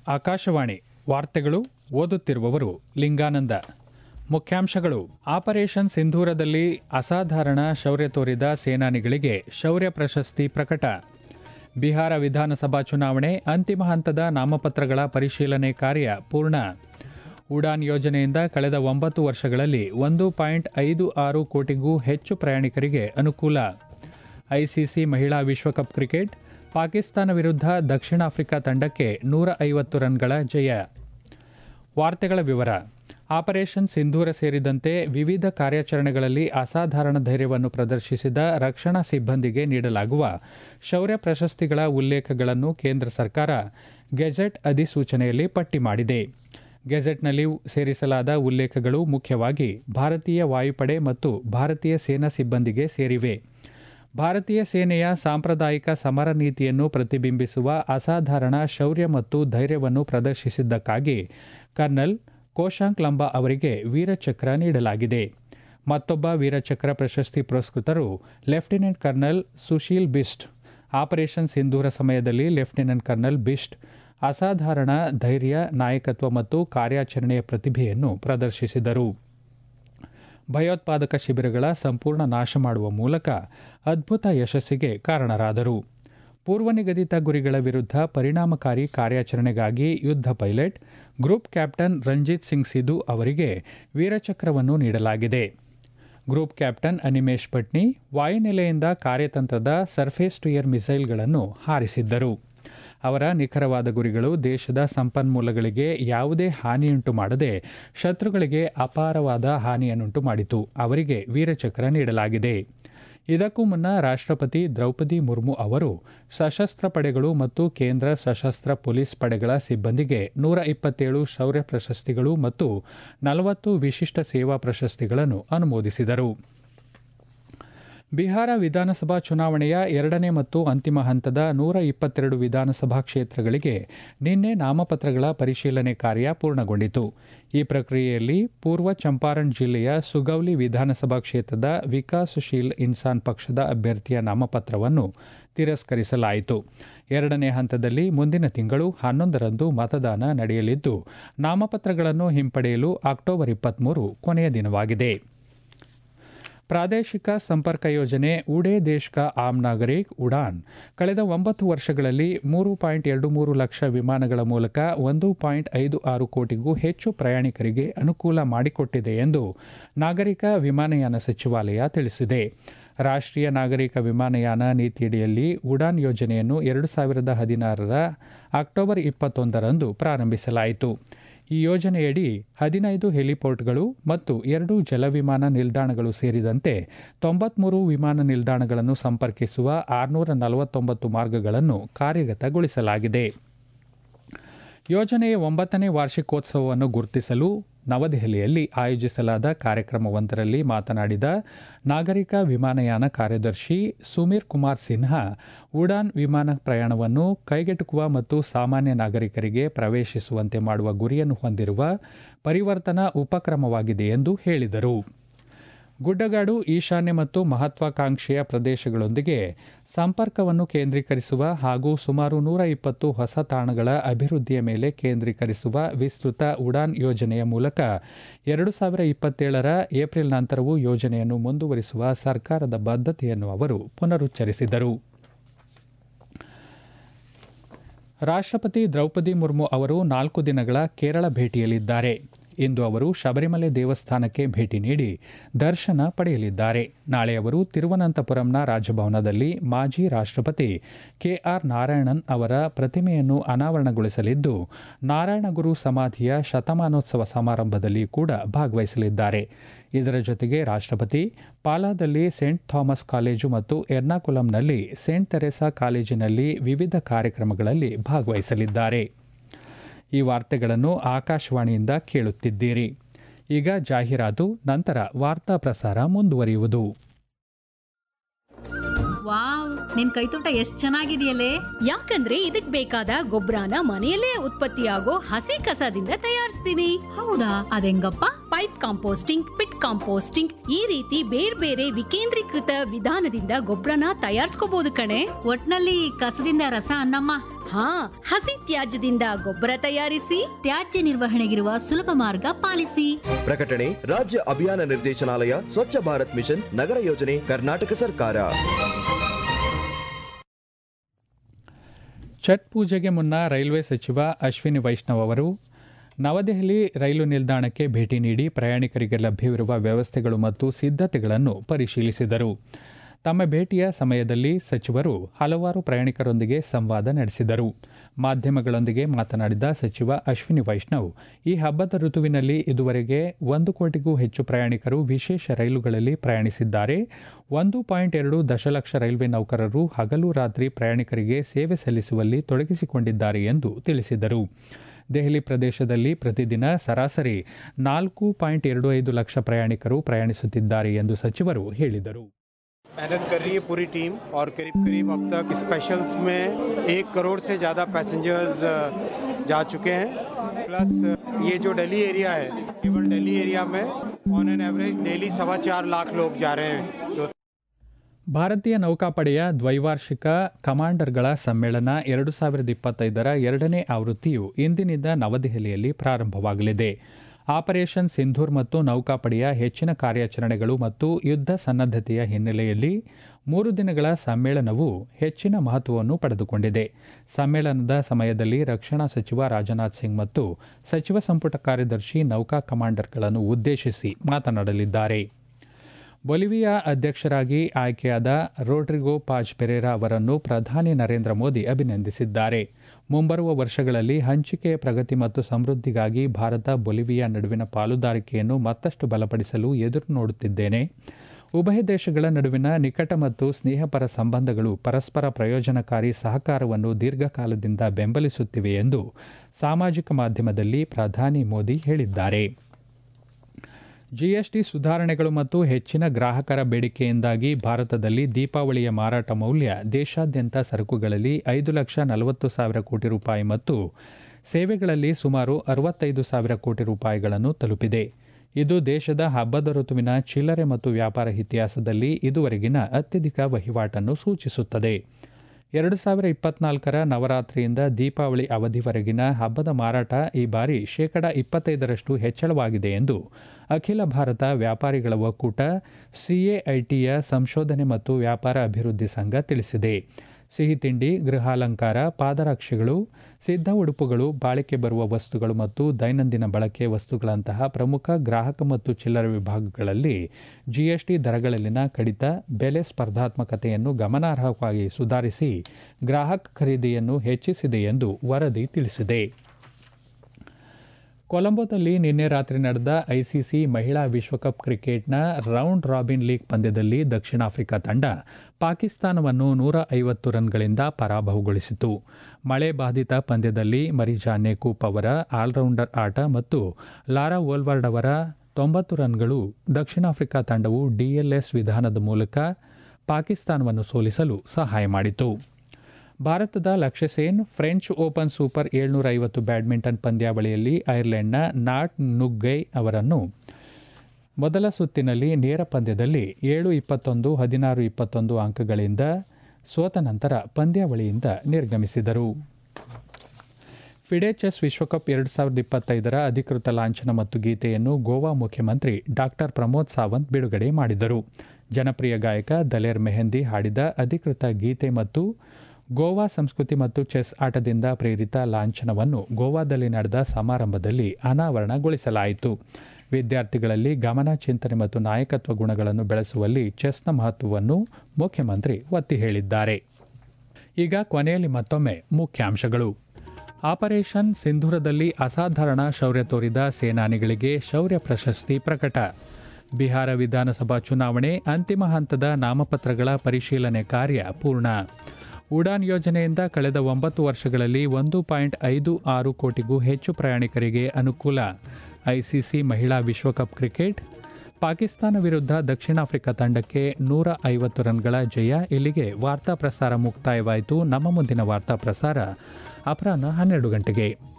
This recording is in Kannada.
ಆಕಾಶವಾಣಿ ವಾರ್ತೆಗಳು ಓದುತ್ತಿರುವವರು ಲಿಂಗಾನಂದ ಮುಖ್ಯಾಂಶಗಳು ಆಪರೇಷನ್ ಸಿಂಧೂರದಲ್ಲಿ ಅಸಾಧಾರಣ ಶೌರ್ಯ ತೋರಿದ ಸೇನಾನಿಗಳಿಗೆ ಶೌರ್ಯ ಪ್ರಶಸ್ತಿ ಪ್ರಕಟ ಬಿಹಾರ ವಿಧಾನಸಭಾ ಚುನಾವಣೆ ಅಂತಿಮ ಹಂತದ ನಾಮಪತ್ರಗಳ ಪರಿಶೀಲನೆ ಕಾರ್ಯ ಪೂರ್ಣ ಉಡಾನ್ ಯೋಜನೆಯಿಂದ ಕಳೆದ ಒಂಬತ್ತು ವರ್ಷಗಳಲ್ಲಿ ಒಂದು ಪಾಯಿಂಟ್ ಐದು ಆರು ಕೋಟಿಗೂ ಹೆಚ್ಚು ಪ್ರಯಾಣಿಕರಿಗೆ ಅನುಕೂಲ ಐಸಿಸಿ ಮಹಿಳಾ ವಿಶ್ವಕಪ್ ಕ್ರಿಕೆಟ್ ಪಾಕಿಸ್ತಾನ ವಿರುದ್ಧ ದಕ್ಷಿಣ ಆಫ್ರಿಕಾ ತಂಡಕ್ಕೆ ನೂರ ಐವತ್ತು ರನ್ಗಳ ಜಯ ವಾರ್ತೆಗಳ ವಿವರ ಆಪರೇಷನ್ ಸಿಂಧೂರ ಸೇರಿದಂತೆ ವಿವಿಧ ಕಾರ್ಯಾಚರಣೆಗಳಲ್ಲಿ ಅಸಾಧಾರಣ ಧೈರ್ಯವನ್ನು ಪ್ರದರ್ಶಿಸಿದ ರಕ್ಷಣಾ ಸಿಬ್ಬಂದಿಗೆ ನೀಡಲಾಗುವ ಶೌರ್ಯ ಪ್ರಶಸ್ತಿಗಳ ಉಲ್ಲೇಖಗಳನ್ನು ಕೇಂದ್ರ ಸರ್ಕಾರ ಗೆಜೆಟ್ ಅಧಿಸೂಚನೆಯಲ್ಲಿ ಪಟ್ಟಿ ಮಾಡಿದೆ ಗೆಜೆಟ್ನಲ್ಲಿ ಸೇರಿಸಲಾದ ಉಲ್ಲೇಖಗಳು ಮುಖ್ಯವಾಗಿ ಭಾರತೀಯ ವಾಯುಪಡೆ ಮತ್ತು ಭಾರತೀಯ ಸೇನಾ ಸಿಬ್ಬಂದಿಗೆ ಸೇರಿವೆ ಭಾರತೀಯ ಸೇನೆಯ ಸಾಂಪ್ರದಾಯಿಕ ಸಮರ ನೀತಿಯನ್ನು ಪ್ರತಿಬಿಂಬಿಸುವ ಅಸಾಧಾರಣ ಶೌರ್ಯ ಮತ್ತು ಧೈರ್ಯವನ್ನು ಪ್ರದರ್ಶಿಸಿದ್ದಕ್ಕಾಗಿ ಕರ್ನಲ್ ಕೋಶಾಂಕ್ ಲಂಬಾ ಅವರಿಗೆ ವೀರಚಕ್ರ ನೀಡಲಾಗಿದೆ ಮತ್ತೊಬ್ಬ ವೀರಚಕ್ರ ಪ್ರಶಸ್ತಿ ಪುರಸ್ಕೃತರು lieutenant colonel Sushil Bisht operation Sindoor ಸಮಯದಲ್ಲಿ ಲೆಫ್ಟಿನೆಂಟ್ ಕರ್ನಲ್ ಬಿಸ್ಟ್ ಅಸಾಧಾರಣ ಧೈರ್ಯ ನಾಯಕತ್ವ ಮತ್ತು ಕಾರ್ಯಾಚರಣೆಯ ಪ್ರತಿಭೆಯನ್ನು ಪ್ರದರ್ಶಿಸಿದರು ಭಯೋತ್ಪಾದಕ ಶಿಬಿರಗಳ ಸಂಪೂರ್ಣ ನಾಶ ಮಾಡುವ ಮೂಲಕ ಅದ್ಭುತ ಯಶಸ್ಸಿಗೆ ಕಾರಣರಾದರು ಪೂರ್ವನಿಗದಿತ ಗುರಿಗಳ ವಿರುದ್ಧ ಪರಿಣಾಮಕಾರಿ ಕಾರ್ಯಾಚರಣೆಗಾಗಿ ಯುದ್ಧ pilot group captain Ranjit Singh Sidhu ಅವರಿಗೆ ವೀರಚಕ್ರವನ್ನು ನೀಡಲಾಗಿದೆ ಗ್ರೂಪ್ ಕ್ಯಾಪ್ಟನ್ ಅನಿಮೇಶ್ ಪಟ್ನಿ ವಾಯುನೆಲೆಯಿಂದ ಕಾರ್ಯತಂತ್ರದ ಸರ್ಫೇಸ್ ಟು ಏರ್ ಮಿಸೈಲ್ಗಳನ್ನು ಹಾರಿಸಿದ್ದರು ಅವರ ನಿಖರವಾದ ಗುರಿಗಳು ದೇಶದ ಸಂಪನ್ಮೂಲಗಳಿಗೆ ಯಾವುದೇ ಹಾನಿಯುಂಟು ಮಾಡದೆ ಶತ್ರುಗಳಿಗೆ ಅಪಾರವಾದ ಹಾನಿಯನ್ನುಂಟು ಮಾಡಿತು ಅವರಿಗೆ ವೀರಚಕ್ರ ನೀಡಲಾಗಿದೆ ಇದಕ್ಕೂ ಮುನ್ನ ರಾಷ್ಟ್ರಪತಿ ದ್ರೌಪದಿ ಮುರ್ಮು ಅವರು ಸಶಸ್ತ್ರ ಪಡೆಗಳು ಮತ್ತು ಕೇಂದ್ರ ಸಶಸ್ತ್ರ ಪೊಲೀಸ್ ಪಡೆಗಳ ಸಿಬ್ಬಂದಿಗೆ ನೂರ ಇಪ್ಪತ್ತೇಳು ಶೌರ್ಯ ಪ್ರಶಸ್ತಿಗಳು ಮತ್ತು ನಲವತ್ತು ವಿಶಿಷ್ಟ ಸೇವಾ ಪ್ರಶಸ್ತಿಗಳನ್ನು ಅನುಮೋದಿಸಿದರು ಬಿಹಾರ ವಿಧಾನಸಭಾ ಚುನಾವಣೆಯ ಎರಡನೇ ಮತ್ತು ಅಂತಿಮ ಹಂತದ ನೂರ ಇಪ್ಪತ್ತೆರಡು ವಿಧಾನಸಭಾ ಕ್ಷೇತ್ರಗಳಿಗೆ ನಿನ್ನೆ ನಾಮಪತ್ರಗಳ ಪರಿಶೀಲನೆ ಕಾರ್ಯ ಪೂರ್ಣಗೊಂಡಿತು ಈ ಪ್ರಕ್ರಿಯೆಯಲ್ಲಿ ಪೂರ್ವ ಚಂಪಾರಣ್ ಜಿಲ್ಲೆಯ ಸುಗೌಲಿ ವಿಧಾನಸಭಾ ಕ್ಷೇತ್ರದ ವಿಕಾಸಶೀಲ್ ಇನ್ಸಾನ್ ಪಕ್ಷದ ಅಭ್ಯರ್ಥಿಯ ನಾಮಪತ್ರವನ್ನು ತಿರಸ್ಕರಿಸಲಾಯಿತು ಎರಡನೇ ಹಂತದಲ್ಲಿ ಮುಂದಿನ ತಿಂಗಳು ಹನ್ನೊಂದರಂದು ಮತದಾನ ನಡೆಯಲಿದ್ದು ನಾಮಪತ್ರಗಳನ್ನು ಹಿಂಪಡೆಯಲು ಅಕ್ಟೋಬರ್ ಇಪ್ಪತ್ಮೂರು ಕೊನೆಯ ದಿನವಾಗಿದೆ ಪ್ರಾದೇಶಿಕ ಸಂಪರ್ಕ ಯೋಜನೆ ಉಡೇ ದೇಶ್ ಕಾ ಆಮ್ ನಾಗರಿಕ್ ಉಡಾನ್ ಕಳೆದ ಒಂಬತ್ತು ವರ್ಷಗಳಲ್ಲಿ ಮೂರು ಪಾಯಿಂಟ್ ಎರಡು ಮೂರು ಲಕ್ಷ ವಿಮಾನಗಳ ಮೂಲಕ ಒಂದು ಪಾಯಿಂಟ್ ಐದು ಆರು ಕೋಟಿಗೂ ಹೆಚ್ಚು ಪ್ರಯಾಣಿಕರಿಗೆ ಅನುಕೂಲ ಮಾಡಿಕೊಟ್ಟಿದೆ ಎಂದು ನಾಗರಿಕ ವಿಮಾನಯಾನ ಸಚಿವಾಲಯ ತಿಳಿಸಿದೆ ರಾಷ್ಟ್ರೀಯ ನಾಗರಿಕ ವಿಮಾನಯಾನ ನೀತಿಯಡಿಯಲ್ಲಿ ಉಡಾನ್ ಯೋಜನೆಯನ್ನು ಎರಡು ಸಾವಿರದ ಹದಿನಾರರ ಅಕ್ಟೋಬರ್ ಇಪ್ಪತ್ತೊಂದರಂದು ಪ್ರಾರಂಭಿಸಲಾಯಿತು ಈ ಯೋಜನೆಯಡಿ ಹದಿನೈದು ಹೆಲಿಪೋರ್ಟ್ಗಳು ಮತ್ತು ಎರಡು ಜಲವಿಮಾನ ನಿಲ್ದಾಣಗಳು ಸೇರಿದಂತೆ ತೊಂಬತ್ಮೂರು ವಿಮಾನ ನಿಲ್ದಾಣಗಳನ್ನು ಸಂಪರ್ಕಿಸುವ ಆರುನೂರ ನಲವತ್ತೊಂಬತ್ತು ಮಾರ್ಗಗಳನ್ನು ಕಾರ್ಯಗತಗೊಳಿಸಲಾಗಿದೆ ಯೋಜನೆಯ ಒಂಬತ್ತನೇ ವಾರ್ಷಿಕೋತ್ಸವವನ್ನು ಗುರುತಿಸಲು ನವದೆಹಲಿಯಲ್ಲಿ ಆಯೋಜಿಸಲಾದ ಕಾರ್ಯಕ್ರಮವೊಂದರಲ್ಲಿ ಮಾತನಾಡಿದ ನಾಗರಿಕ ವಿಮಾನಯಾನ ಕಾರ್ಯದರ್ಶಿ ಸುಮೀರ್ ಕುಮಾರ್ ಸಿನ್ಹಾ ಉಡಾನ್ ವಿಮಾನ ಪ್ರಯಾಣವನ್ನು ಕೈಗೆಟುಕುವ ಮತ್ತು ಸಾಮಾನ್ಯ ನಾಗರಿಕರಿಗೆ ಪ್ರವೇಶಿಸುವಂತೆ ಮಾಡುವ ಗುರಿಯನ್ನು ಹೊಂದಿರುವ ಪರಿವರ್ತನಾ ಉಪಕ್ರಮವಾಗಿದೆ ಎಂದು ಹೇಳಿದರು ಗುಡ್ಡಗಾಡು ಈಶಾನ್ಯ ಮತ್ತು ಮಹತ್ವಾಕಾಂಕ್ಷೆಯ ಪ್ರದೇಶಗಳೊಂದಿಗೆ ಸಂಪರ್ಕವನ್ನು ಕೇಂದ್ರೀಕರಿಸುವ ಹಾಗೂ ಸುಮಾರು ನೂರ ಇಪ್ಪತ್ತು ಹೊಸ ತಾಣಗಳ ಅಭಿವೃದ್ಧಿಯ ಮೇಲೆ ಕೇಂದ್ರೀಕರಿಸುವ ವಿಸ್ತೃತ ಉಡಾನ್ ಯೋಜನೆಯ ಮೂಲಕ ಎರಡು ಸಾವಿರ ಇಪ್ಪತ್ತೇಳರ ಏಪ್ರಿಲ್ ನಂತರವೂ ಯೋಜನೆಯನ್ನು ಮುಂದುವರಿಸುವ ಸರ್ಕಾರದ ಬದ್ಧತೆಯನ್ನು ಅವರು ಪುನರುಚ್ಚರಿಸಿದರು ರಾಷ್ಟ್ರಪತಿ ದ್ರೌಪದಿ ಮುರ್ಮು ಅವರು ನಾಲ್ಕು ದಿನಗಳ ಕೇರಳ ಭೇಟಿಯಲ್ಲಿದ್ದಾರೆ ಇಂದು ಅವರು ಶಬರಿಮಲೆ ದೇವಸ್ಥಾನಕ್ಕೆ ಭೇಟಿ ನೀಡಿ ದರ್ಶನ ಪಡೆಯಲಿದ್ದಾರೆ ನಾಳೆ ಅವರು ತಿರುವನಂತಪುರಂನ ರಾಜಭವನದಲ್ಲಿ ಮಾಜಿ ರಾಷ್ಟ್ರಪತಿ ಕೆಆರ್ ನಾರಾಯಣನ್ ಅವರ ಪ್ರತಿಮೆಯನ್ನು ಅನಾವರಣಗೊಳಿಸಲಿದ್ದು ನಾರಾಯಣಗುರು ಸಮಾಧಿಯ ಶತಮಾನೋತ್ಸವ ಸಮಾರಂಭದಲ್ಲಿ ಕೂಡ ಭಾಗವಹಿಸಲಿದ್ದಾರೆ ಇದರ ಜೊತೆಗೆ ರಾಷ್ಟ್ರಪತಿ ಪಾಲಾದಲ್ಲಿ ಸೇಂಟ್ ಥಾಮಸ್ ಕಾಲೇಜು ಮತ್ತು ಎರ್ನಾಕುಲಂನಲ್ಲಿ ಸೇಂಟ್ ತೆರೆಸಾ ಕಾಲೇಜಿನಲ್ಲಿ ವಿವಿಧ ಕಾರ್ಯಕ್ರಮಗಳಲ್ಲಿ ಭಾಗವಹಿಸಲಿದ್ದಾರೆ ಈ ವಾರ್ತೆಗಳನ್ನು ಆಕಾಶವಾಣಿಯಿಂದ ಕೇಳುತ್ತಿದ್ದೀರಿ ಈಗ ಜಾಹೀರಾತು ನಂತರ ವಾರ್ತಾ ಪ್ರಸಾರ ಮುಂದುವರಿಯುವುದು ವಾವ್ ನಿನ್ ಕೈತೋಟ ಎಷ್ಟ್ ಚೆನ್ನಾಗಿದೆಯಲ್ಲೇ ಯಾಕಂದ್ರೆ ಇದಕ್ ಬೇಕಾದ ಗೊಬ್ಬರನ ಮನೆಯಲ್ಲೇ ಉತ್ಪತ್ತಿಯಾಗೋ ಹಸಿ ಕಸದಿಂದ ತಯಾರಿಸ್ತೀನಿ ಹೌದಾ ಅದೆಂಗಪ್ಪ ಪೈಪ್ ಕಾಂಪೋಸ್ಟಿಂಗ್ ಪಿಟ್ ಕಾಂಪೋಸ್ಟಿಂಗ್ ಈ ರೀತಿ ಬೇರೆ ಬೇರೆ ವಿಕೇಂದ್ರೀಕೃತ ವಿಧಾನದಿಂದ ಗೊಬ್ಬರನ ತಯಾರಿಸ್ಕೋಬಹುದು ಕಣೆ ಒಟ್ನಲ್ಲಿ ಕಸದಿಂದ ರಸ ಅನ್ನಮ್ಮ ಹಾ ಹಸಿ ತ್ಯಾಜ್ಯದಿಂದ ಗೊಬ್ಬರ ತಯಾರಿಸಿ ತ್ಯಾಜ್ಯ ನಿರ್ವಹಣೆಗಿರುವ ಸುಲಭ ಮಾರ್ಗ ಪಾಲಿಸಿ ಪ್ರಕಟಣೆ ರಾಜ್ಯ ಅಭಿಯಾನ ನಿರ್ದೇಶನಾಲಯ ಸ್ವಚ್ಛ ಭಾರತ್ ಮಿಷನ್ ನಗರ ಯೋಜನೆ ಕರ್ನಾಟಕ ಸರ್ಕಾರ ಛಟ್ ಪೂಜೆಗೆ ಮುನ್ನ ರೈಲ್ವೆ ಸಚಿವ ಅಶ್ವಿನಿ ವೈಷ್ಣವ್ ಅವರು ನವದೆಹಲಿ ರೈಲು ನಿಲ್ದಾಣಕ್ಕೆ ಭೇಟಿ ನೀಡಿ ಪ್ರಯಾಣಿಕರಿಗೆ ಲಭ್ಯವಿರುವ ವ್ಯವಸ್ಥೆಗಳು ಮತ್ತು ಸಿದ್ಧತೆಗಳನ್ನು ಪರಿಶೀಲಿಸಿದರು ತಮ್ಮ ಭೇಟಿಯ ಸಮಯದಲ್ಲಿ ಸಚಿವರು ಹಲವಾರು ಪ್ರಯಾಣಿಕರೊಂದಿಗೆ ಸಂವಾದ ನಡೆಸಿದರು ಮಾಧ್ಯಮಗಳೊಂದಿಗೆ ಮಾತನಾಡಿದ ಸಚಿವ ಅಶ್ವಿನಿ ವೈಷ್ಣವ್ ಈ ಹಬ್ಬದ ಋತುವಿನಲ್ಲಿ ಇದುವರೆಗೆ ಒಂದು ಕೋಟಿಗೂ ಹೆಚ್ಚು ಪ್ರಯಾಣಿಕರು ವಿಶೇಷ ರೈಲುಗಳಲ್ಲಿ ಪ್ರಯಾಣಿಸಿದ್ದಾರೆ ಒಂದು ಪಾಯಿಂಟ್ ಎರಡು ದಶಲಕ್ಷ ರೈಲ್ವೆ ನೌಕರರು ಹಗಲು ರಾತ್ರಿ ಪ್ರಯಾಣಿಕರಿಗೆ ಸೇವೆ ಸಲ್ಲಿಸುವಲ್ಲಿ ತೊಡಗಿಸಿಕೊಂಡಿದ್ದಾರೆ ಎಂದು ತಿಳಿಸಿದರು ದೆಹಲಿ ಪ್ರದೇಶದಲ್ಲಿ ಪ್ರತಿದಿನ ಸರಾಸರಿ ನಾಲ್ಕು ಪಾಯಿಂಟ್ ಎರಡು ಐದು ಲಕ್ಷ ಪ್ರಯಾಣಿಕರು ಪ್ರಯಾಣಿಸುತ್ತಿದ್ದಾರೆ ಎಂದು ಸಚಿವರು ಹೇಳಿದರು मेहनत कर रही है पूरी टीम और करीब करीब अब तक स्पेशल्स में एक करोड़ से ज़्यादा पैसेंजर्स जा चुके हैं प्लस ये जो दिल्ली एरिया है केवल दिल्ली एरिया में ऑन एन एवरेज डेली सवा चार लाख लोग जा रहे हैं जो ಭಾರತೀಯ ನೌಕಾಪಡೆಯ ದ್ವೈವಾರ್ಷಿಕ ಕಮಾಂಡರ್ಗಳ ಸಮ್ಮೇಳನ ಎರಡು ಸಾವಿರದ ಇಪ್ಪತ್ತೈದರ ಎರಡನೇ ಆವೃತ್ತಿಯು ಇಂದಿನಿಂದ ನವದೆಹಲಿಯಲ್ಲಿ ಪ್ರಾರಂಭವಾಗಲಿದೆ ಆಪರೇಷನ್ ಸಿಂಧೂರ್ ಮತ್ತು ನೌಕಾಪಡೆಯ ಹೆಚ್ಚಿನ ಕಾರ್ಯಾಚರಣೆಗಳು ಮತ್ತು ಯುದ್ಧ ಸನ್ನದ್ಧತೆಯ ಹಿನ್ನೆಲೆಯಲ್ಲಿ ಮೂರು ದಿನಗಳ ಸಮ್ಮೇಳನವು ಹೆಚ್ಚಿನ ಮಹತ್ವವನ್ನು ಪಡೆದುಕೊಂಡಿದೆ ಸಮ್ಮೇಳನದ ಸಮಯದಲ್ಲಿ ರಕ್ಷಣಾ ಸಚಿವ ರಾಜನಾಥ್ ಸಿಂಗ್ ಮತ್ತು ಸಚಿವ ಸಂಪುಟ ಕಾರ್ಯದರ್ಶಿ ನೌಕಾ ಕಮಾಂಡರ್ಗಳನ್ನು ಉದ್ದೇಶಿಸಿ ಮಾತನಾಡಲಿದ್ದಾರೆ ಬೊಲಿವಿಯಾ ಅಧ್ಯಕ್ಷರಾಗಿ ಆಯ್ಕೆಯಾದ ರೋಡ್ರಿಗೋ ಪಾಜ್ ಪೆರೇರಾ ಅವರನ್ನು ಪ್ರಧಾನಿ ನರೇಂದ್ರ ಮೋದಿ ಅಭಿನಂದಿಸಿದ್ದಾರೆ ಮುಂಬರುವ ವರ್ಷಗಳಲ್ಲಿ ಹಂಚಿಕೆಯ ಪ್ರಗತಿ ಮತ್ತು ಸಮೃದ್ಧಿಗಾಗಿ ಭಾರತ ಬೊಲಿವಿಯಾ ನಡುವಿನ ಪಾಲುದಾರಿಕೆಯನ್ನು ಮತ್ತಷ್ಟು ಬಲಪಡಿಸಲು ಎದುರು ನೋಡುತ್ತಿದ್ದೇನೆ ಉಭಯ ದೇಶಗಳ ನಡುವಿನ ನಿಕಟ ಮತ್ತು ಸ್ನೇಹಪರ ಸಂಬಂಧಗಳು ಪರಸ್ಪರ ಪ್ರಯೋಜನಕಾರಿ ಸಹಕಾರವನ್ನು ದೀರ್ಘಕಾಲದಿಂದ ಬೆಂಬಲಿಸುತ್ತಿವೆ ಎಂದು ಸಾಮಾಜಿಕ ಮಾಧ್ಯಮದಲ್ಲಿ ಪ್ರಧಾನಿ ಮೋದಿ ಹೇಳಿದ್ದಾರೆ ಜಿಎಸ್ಟಿ ಸುಧಾರಣೆಗಳು ಮತ್ತು ಹೆಚ್ಚಿನ ಗ್ರಾಹಕರ ಬೇಡಿಕೆಯಿಂದಾಗಿ ಭಾರತದಲ್ಲಿ ದೀಪಾವಳಿಯ ಮಾರಾಟ ಮೌಲ್ಯ ದೇಶಾದ್ಯಂತ ಸರಕುಗಳಲ್ಲಿ ಐದು ಲಕ್ಷ ನಲವತ್ತು ಸಾವಿರ ಕೋಟಿ ರೂಪಾಯಿ ಮತ್ತು ಸೇವೆಗಳಲ್ಲಿ ಸುಮಾರು ಅರವತ್ತೈದು ಸಾವಿರ ಕೋಟಿ ರೂಪಾಯಿಗಳನ್ನು ತಲುಪಿದೆ ಇದು ದೇಶದ ಹಬ್ಬದ ಋತುವಿನ ಚಿಲ್ಲರೆ ಮತ್ತು ವ್ಯಾಪಾರ ಇತಿಹಾಸದಲ್ಲಿ ಇದುವರೆಗಿನ ಅತ್ಯಧಿಕ ವಹಿವಾಟನ್ನು ಸೂಚಿಸುತ್ತದೆ ಎರಡು ಸಾವಿರ ಇಪ್ಪತ್ನಾಲ್ಕರ ನವರಾತ್ರಿಯಿಂದ ದೀಪಾವಳಿ ಅವಧಿವರೆಗಿನ ಹಬ್ಬದ ಮಾರಾಟ ಈ ಬಾರಿ ಶೇಕಡ ಇಪ್ಪತ್ತೈದರಷ್ಟು ಹೆಚ್ಚಳವಾಗಿದೆ ಎಂದು ಅಖಿಲ ಭಾರತ ವ್ಯಾಪಾರಿಗಳ ಒಕ್ಕೂಟ ಸಿಎಐಟಿಯ ಸಂಶೋಧನೆ ಮತ್ತು ವ್ಯಾಪಾರ ಅಭಿವೃದ್ಧಿ ಸಂಘ ತಿಳಿಸಿದೆ ಸಿಹಿ ತಿಂಡಿ ಗೃಹಾಲಂಕಾರ ಪಾದರಕ್ಷೆಗಳು ಸಿದ್ಧ ಉಡುಪುಗಳು ಬಾಳಿಕೆ ಬರುವ ವಸ್ತುಗಳು ಮತ್ತು ದೈನಂದಿನ ಬಳಕೆ ವಸ್ತುಗಳಂತಹ ಪ್ರಮುಖ ಗ್ರಾಹಕ ಮತ್ತು ಚಿಲ್ಲರೆ ವಿಭಾಗಗಳಲ್ಲಿ ಜಿಎಸ್ಟಿ ದರಗಳಲ್ಲಿನ ಕಡಿತ ಬೆಲೆ ಸ್ಪರ್ಧಾತ್ಮಕತೆಯನ್ನು ಗಮನಾರ್ಹವಾಗಿ ಸುಧಾರಿಸಿ ಗ್ರಾಹಕ ಖರೀದಿಯನ್ನು ಹೆಚ್ಚಿಸಿದೆ ಎಂದು ವರದಿ ತಿಳಿಸಿದೆ ಕೊಲಂಬೋದಲ್ಲಿ ನಿನ್ನೆ ರಾತ್ರಿ ನಡೆದ ಐಸಿಸಿ ಮಹಿಳಾ ವಿಶ್ವಕಪ್ ಕ್ರಿಕೆಟ್ನ ರೌಂಡ್ ರಾಬಿನ್ ಲೀಗ್ ಪಂದ್ಯದಲ್ಲಿ ದಕ್ಷಿಣ ಆಫ್ರಿಕಾ ತಂಡ ಪಾಕಿಸ್ತಾನವನ್ನು ನೂರ ಐವತ್ತು ರನ್ಗಳಿಂದ ಪರಾಭವಗೊಳಿಸಿತು ಮಳೆ ಬಾಧಿತ ಪಂದ್ಯದಲ್ಲಿ ಮರಿಜಾ ನೆಕೂಪ್ ಅವರ ಆಲ್ರೌಂಡರ್ ಆಟ ಮತ್ತು ಲಾರಾ ವೋಲ್ವರ್ಡ್ ಅವರ ತೊಂಬತ್ತು ರನ್ಗಳು ದಕ್ಷಿಣ ಆಫ್ರಿಕಾ ತಂಡವು ಡಿಎಲ್ಎಸ್ ವಿಧಾನದ ಮೂಲಕ ಪಾಕಿಸ್ತಾನವನ್ನು ಸೋಲಿಸಲು ಸಹಾಯ ಮಾಡಿತು ಭಾರತದ ಲಕ್ಷ್ಯ ಸೇನ್ ಫ್ರೆಂಚ್ ಓಪನ್ ಸೂಪರ್ ಏಳ್ನೂರ ಐವತ್ತು ಬ್ಯಾಡ್ಮಿಂಟನ್ ಪಂದ್ಯಾವಳಿಯಲ್ಲಿ ಐರ್ಲೆಂಡ್ನ ನಾಟ್ ನುಗ್ಗೈ ಅವರನ್ನು ಮೊದಲ ಸುತ್ತಿನಲ್ಲಿ ನೇರ ಪಂದ್ಯದಲ್ಲಿ ಏಳು ಇಪ್ಪತ್ತೊಂದು ಹದಿನಾರು ಇಪ್ಪತ್ತೊಂದು ಅಂಕಗಳಿಂದ ಸೋತ ನಂತರ ಪಂದ್ಯಾವಳಿಯಿಂದ ನಿರ್ಗಮಿಸಿದರು ಫಿಡೆ ಚೆಸ್ ವಿಶ್ವಕಪ್ ಎರಡು ಸಾವಿರದ ಇಪ್ಪತ್ತೈದರ ಅಧಿಕೃತ ಲಾಂಛನ ಮತ್ತು ಗೀತೆಯನ್ನು ಗೋವಾ ಮುಖ್ಯಮಂತ್ರಿ ಡಾಕ್ಟರ್ ಪ್ರಮೋದ್ ಸಾವಂತ್ ಬಿಡುಗಡೆ ಮಾಡಿದರು ಜನಪ್ರಿಯ ಗಾಯಕ ದಲೇರ್ ಮೆಹಂದಿ ಹಾಡಿದ ಅಧಿಕೃತ ಗೀತೆ ಮತ್ತು ಗೋವಾ ಸಂಸ್ಕೃತಿ ಮತ್ತು ಚೆಸ್ ಆಟದಿಂದ ಪ್ರೇರಿತ ಲಾಂಛನವನ್ನು ಗೋವಾದಲ್ಲಿ ನಡೆದ ಸಮಾರಂಭದಲ್ಲಿ ಅನಾವರಣಗೊಳಿಸಲಾಯಿತು ವಿದ್ಯಾರ್ಥಿಗಳಲ್ಲಿ ಗಮನ ಚಿಂತನೆ ಮತ್ತು ನಾಯಕತ್ವ ಗುಣಗಳನ್ನು ಬೆಳೆಸುವಲ್ಲಿ ಚೆಸ್ನ ಮಹತ್ವವನ್ನು ಮುಖ್ಯಮಂತ್ರಿ ಒತ್ತಿ ಹೇಳಿದ್ದಾರೆ ಈಗ ಕೊನೆಯಲ್ಲಿ ಮತ್ತೊಮ್ಮೆ ಮುಖ್ಯಾಂಶಗಳು ಆಪರೇಷನ್ ಸಿಂಧೂರದಲ್ಲಿ ಅಸಾಧಾರಣ ಶೌರ್ಯ ತೋರಿದ ಸೇನಾನಿಗಳಿಗೆ ಶೌರ್ಯ ಪ್ರಶಸ್ತಿ ಪ್ರಕಟ ಬಿಹಾರ ವಿಧಾನಸಭಾ ಚುನಾವಣೆ ಅಂತಿಮ ಹಂತದ ನಾಮಪತ್ರಗಳ ಪರಿಶೀಲನೆ ಕಾರ್ಯ ಪೂರ್ಣ ಉಡಾನ್ ಯೋಜನೆಯಿಂದ ಕಳೆದ ಒಂಬತ್ತು ವರ್ಷಗಳಲ್ಲಿ ಒಂದು ಪಾಯಿಂಟ್ ಐದು ಆರು ಕೋಟಿಗೂ ಹೆಚ್ಚು ಪ್ರಯಾಣಿಕರಿಗೆ ಅನುಕೂಲ ಐಸಿಸಿ ಮಹಿಳಾ ವಿಶ್ವಕಪ್ ಕ್ರಿಕೆಟ್ ಪಾಕಿಸ್ತಾನ ವಿರುದ್ಧ ದಕ್ಷಿಣ ಆಫ್ರಿಕಾ ತಂಡಕ್ಕೆ ನೂರ ಐವತ್ತು ರನ್ಗಳ ಜಯ ಇಲ್ಲಿಗೆ ವಾರ್ತಾ ಪ್ರಸಾರ ಮುಕ್ತಾಯವಾಯಿತು ನಮ್ಮ ಮುಂದಿನ ವಾರ್ತಾ ಪ್ರಸಾರ ಅಪರಾಹ್ನ ಹನ್ನೆರಡು ಗಂಟೆಗೆ